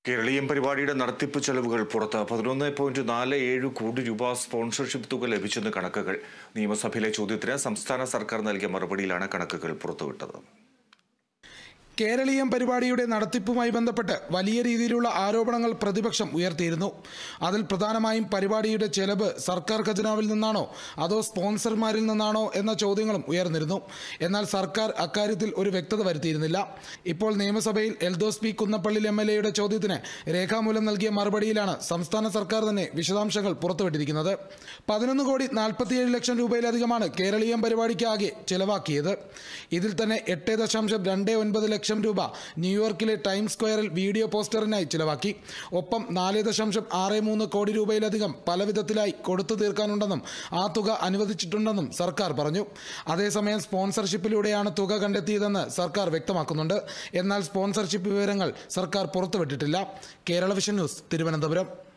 കേരളീയം പരിപാടിയുടെ നടത്തിപ്പ് ചെലവുകൾ പുറത്ത് പതിനൊന്ന് പോയിന്റ് നാല് ഏഴ് കോടി രൂപ സ്പോൺസർഷിപ്പ് തുക ലഭിച്ചെന്ന് കണക്കുകൾ നിയമസഭയിലെ ചോദ്യത്തിന് സംസ്ഥാന സർക്കാർ നൽകിയ മറുപടിയിലാണ് കണക്കുകൾ പുറത്തുവിട്ടത് കേരളീയം പരിപാടിയുടെ നടത്തിപ്പുമായി ബന്ധപ്പെട്ട് വലിയ രീതിയിലുള്ള ആരോപണങ്ങൾ പ്രതിപക്ഷം ഉയർത്തിയിരുന്നു അതിൽ പ്രധാനമായും പരിപാടിയുടെ ചെലവ് സർക്കാർ ഖജനാവിൽ നിന്നാണോ അതോ സ്പോൺസർമാരിൽ നിന്നാണോ എന്ന ചോദ്യങ്ങളും ഉയർന്നിരുന്നു എന്നാൽ സർക്കാർ അക്കാര്യത്തിൽ ഒരു വ്യക്തത വരുത്തിയിരുന്നില്ല ഇപ്പോൾ നിയമസഭയിൽ Eldhose P Kunnappilly M L എയുടെ ചോദ്യത്തിന് രേഖാമൂലം നൽകിയ മറുപടിയിലാണ് സംസ്ഥാന സർക്കാർ തന്നെ വിശദാംശങ്ങൾ പുറത്തുവിട്ടിരിക്കുന്നത് പതിനൊന്ന് കോടി നാൽപ്പത്തിയേഴ് ലക്ഷം രൂപയിലധികമാണ് കേരളീയം പരിപാടിക്ക് ആകെ ചെലവാക്കിയത് ഇതിൽ തന്നെ എട്ട് ദശാംശം രണ്ട് ഒൻപത് ലക്ഷം രൂപ ന്യൂയോർക്കിലെ ടൈം സ്ക്വയറിൽ വീഡിയോ പോസ്റ്ററിനായി ചിലവാക്കി ഒപ്പം നാല് ദശാംശം ആറ് മൂന്ന് കോടി രൂപയിലധികം പല വിധത്തിലായി കൊടുത്തു തീർക്കാനുണ്ടെന്നും ആ തുക അനുവദിച്ചിട്ടുണ്ടെന്നും സർക്കാർ പറഞ്ഞു അതേസമയം സ്പോൺസർഷിപ്പിലൂടെയാണ് തുക കണ്ടെത്തിയതെന്ന് സർക്കാർ വ്യക്തമാക്കുന്നുണ്ട് എന്നാൽ സ്പോൺസർഷിപ്പ് വിവരങ്ങൾ സർക്കാർ പുറത്തുവിട്ടിട്ടില്ല കേരള വിഷൻ ന്യൂസ് തിരുവനന്തപുരം